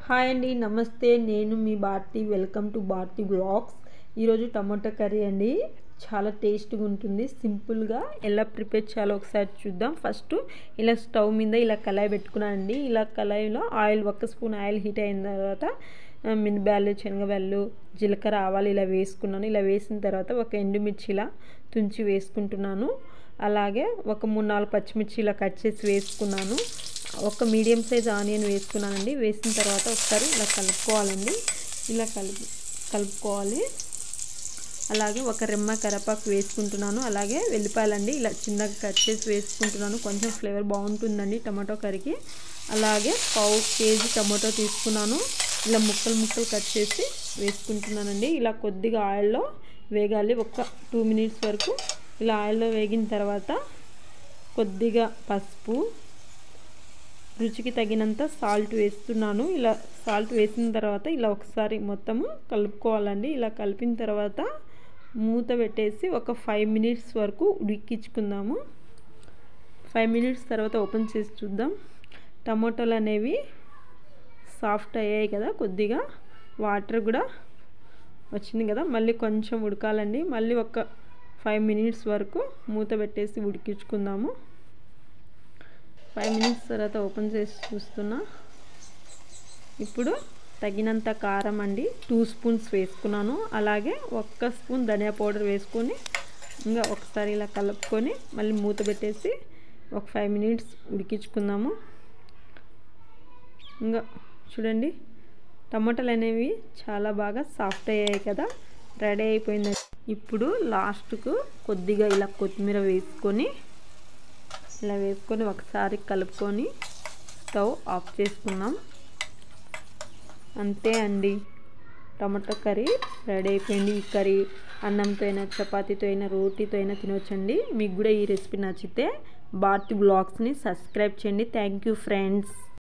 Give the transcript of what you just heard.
hi అండి నమస్తే నేను మీ Bharati welcome to Bharati blogs ఈరోజు టమాటో కర్రీ అండి చాలా టేస్ట్గా ఉంటుంది సింపుల్గా ఎలా ప్రిపేర్ చేయాలో ఒకసారి చూద్దాం ఫస్ట్ ఇలా స్టవ్ మీద ఇలా కళాయి పెట్టుకున్నానండి ఇలా కళాయిలో ఆయిల్ ఒక్క స్పూన్ ఆయిల్ హీట్ అయిన తర్వాత ఆ, మినపాలు శనగపాలు జీలకర్ర ఆవాలు ఇలా వేసుకున్నాను ఇలా వేసిన తర్వాత ఒక ఎండుమిర్చి ఇలా తుంచి వేసుకుంటున్నాను అలాగే ఒక మూడు నాలుగు పచ్చిమిర్చి ఇలా కట్ చేసి వేసుకున్నాను ఒక మీడియం సైజ్ ఆనియన్ వేసుకున్నానండి వేసిన తర్వాత ఒకసారి ఇలా కలుపుకోవాలండి ఇలా కలుపు కలుపుకోవాలి అలాగే ఒక రెమ్మ కరపాకు వేసుకుంటున్నాను అలాగే వెల్లిపాయలండి ఇలా చిన్నగా కట్ చేసి వేసుకుంటున్నాను కొంచెం ఫ్లేవర్ బాగుంటుందండి టమాటో కర్రీకి అలాగే పావు కేజీ టమాటో తీసుకున్నాను ఇలా ముక్కలు ముక్కలు కట్ చేసి వేసుకుంటున్నానండి ఇలా కొద్దిగా ఆయిల్లో వేగాలి ఒక టూ మినిట్స్ వరకు ఇలా ఆయిల్లో వేగిన తర్వాత కొద్దిగా పసుపు రుచికి తగినంత సాల్ట్ వేస్తున్నాను ఇలా సాల్ట్ వేసిన తర్వాత ఇలా ఒకసారి మొత్తము కలుపుకోవాలండి ఇలా కలిపిన తర్వాత మూత పెట్టేసి ఒక ఫైవ్ మినిట్స్ వరకు ఉడికించుకుందాము ఫైవ్ మినిట్స్ తర్వాత ఓపెన్ చేసి చూద్దాం టమాటోలు అనేవి సాఫ్ట్ అయ్యాయి కదా కొద్దిగా వాటర్ కూడా వచ్చింది కదా మళ్ళీ కొంచెం ఉడకాలండి మళ్ళీ ఒక ఫైవ్ మినిట్స్ వరకు మూత పెట్టేసి ఉడికించుకుందాము ఫైవ్ మినిట్స్ తర్వాత ఓపెన్ చేసి చూస్తున్నా ఇప్పుడు తగినంత కారం అండి టూ స్పూన్స్ వేసుకున్నాను అలాగే ఒక్క స్పూన్ ధనియా పౌడర్ వేసుకొని ఇంకా ఒకసారి ఇలా కలుపుకొని మళ్ళీ మూత పెట్టేసి ఒక ఫైవ్ మినిట్స్ ఉడికించుకుందాము ఇంకా చూడండి టమాటాలు అనేవి చాలా బాగా సాఫ్ట్ అయ్యాయి కదా రెడీ అయిపోయింది ఇప్పుడు లాస్ట్కు కొద్దిగా ఇలా కొత్తిమీర వేసుకొని ఇలా వేసుకొని ఒకసారి కలుపుకొని స్టవ్ ఆఫ్ చేసుకుందాం అంతే అండి టమాటో కర్రీ రెడీ అయిపోయింది ఈ కర్రీ అన్నంతో అయినా చపాతీతో అయినా రోటీతో అయినా తినవచ్చండి మీకు కూడా ఈ రెసిపీ నచ్చితే భారతి బ్లాగ్స్ని సబ్స్క్రైబ్ చేయండి థ్యాంక్ యూ ఫ్రెండ్స్